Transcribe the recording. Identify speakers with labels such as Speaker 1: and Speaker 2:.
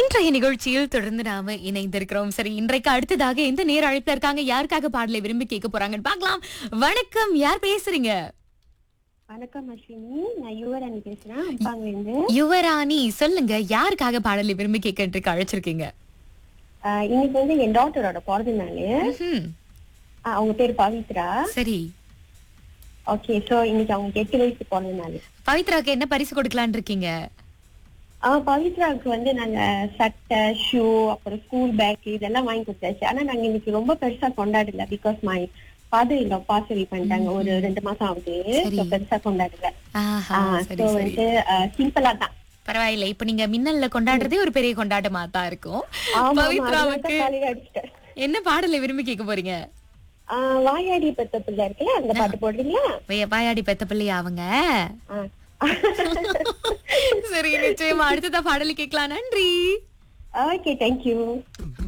Speaker 1: இன்றைய நிகழ்ச்சியில் தொடர்ந்து நாம இணைந்திருக்கிறோம் சரி இன்றைக்கு அடுத்ததாக எந்த நேர அழைப்புல இருக்காங்க யாருக்காக பாடலை விரும்பி கேட்க போறாங்கன்னு பார்க்கலாம் வணக்கம் யார் பேசுறீங்க
Speaker 2: வணக்கம் அஸ்வினி நான் யுவராணி பேசுறேன் அப்பாங்க இருந்து
Speaker 1: யுவராணி சொல்லுங்க யாருக்காக பாடலை விரும்பி கேட்கறதுக்கு அழைச்சிருக்கீங்க
Speaker 2: ஆஹ் இன்னைக்கு வந்து என் டாக்டரோட பிறந்த நாள்
Speaker 1: ம்ஹும்.
Speaker 2: ஆஹ் அவங்க பேர் பவித்ரா
Speaker 1: சரி
Speaker 2: ஓகே சோ இன்னைக்கு அவங்களுக்கு எட்டு வயசு பிறந்த நாள்
Speaker 1: பவித்ராக்கு என்ன பரிசு கொடுக்கலான்னு இருக்கீங்க
Speaker 2: ஆஹ் பவித்ராவுக்கு வந்து நாங்க சட்டை ஷூ அப்புறம் ஸ்கூல் பேக் இதெல்லாம் வாங்கி கொடுத்தாச்சு ஆனா நாங்க இன்னைக்கு ரொம்ப பெருசா கொண்டாடல பிகாஸ் மை ஃபாதர் இல்ல பாசரி பண்ணிட்டாங்க ஒரு ரெண்டு மாசம் ஆகுது
Speaker 1: சரி.
Speaker 2: So பெருசா கொண்டாடல
Speaker 1: ஆஹா சரி
Speaker 2: சோ
Speaker 1: சரி
Speaker 2: வந்து சிம்பிளா தான்
Speaker 1: பரவாயில்ல இப்ப நீங்க மின்னல்ல கொண்டாடுறதே ஒரு பெரிய கொண்டாட்டமா தான் இருக்கும்
Speaker 2: ஆமா, ஆமா,
Speaker 1: பவித்ராவுக்கு
Speaker 2: அதனால காலையில அடிச்சிட்டேன்
Speaker 1: என்ன பாடலை விரும்பி கேட்க போறீங்க
Speaker 2: ஆஹ் வாயாடி பெத்த பிள்ளை இருக்குல்ல அந்த பாட்டு போடுறீங்களா
Speaker 1: வே- வாயாடி பெத்த பிள்ளையா அவங்க
Speaker 2: ஆஹ்
Speaker 1: சரி நிச்சயமா அடுத்ததா பாடலை கேட்கலாம் நன்றி
Speaker 2: ஓகே தேங்க்யூ